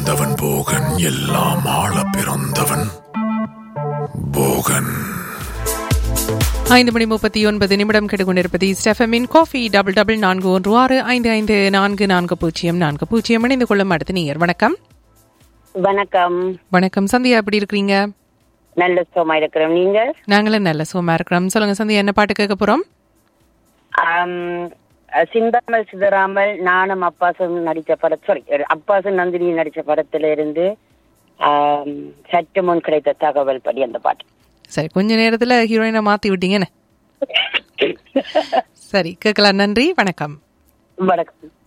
பிறந்தவன் போகன் எல்லாம் ஆள பிறந்தவன் போகன் ஐந்து மணி முப்பத்தி ஒன்பது நிமிடம் கெடுகொண்டிருப்பது ஸ்டெஃபமின் காஃபி டபுள் டபுள் நான்கு ஒன்று ஆறு ஐந்து ஐந்து நான்கு நான்கு பூஜ்ஜியம் நான்கு பூஜ்ஜியம் இணைந்து கொள்ளும் அடுத்த நீர் வணக்கம் வணக்கம் வணக்கம் சந்தியா எப்படி இருக்கிறீங்க நல்ல சுகமா இருக்கிறோம் நீங்க நாங்களும் நல்ல சுகமா இருக்கிறோம் சொல்லுங்க சந்தியா என்ன பாட்டு கேட்க போறோம் ஆம், சிந்தாமல் சிதறாமல் நானும் அப்பாசும் நடித்த படம் சாரி அப்பாசும் நந்தினி நடித்த படத்துல இருந்து ஆம், சற்று முன் கிடைத்த தகவல் படி அந்த பாட்டு சரி கொஞ்ச நேரத்துல ஹீரோயினை மாத்தி விட்டீங்கன்னு சரி கேட்கலாம் நன்றி வணக்கம் வணக்கம்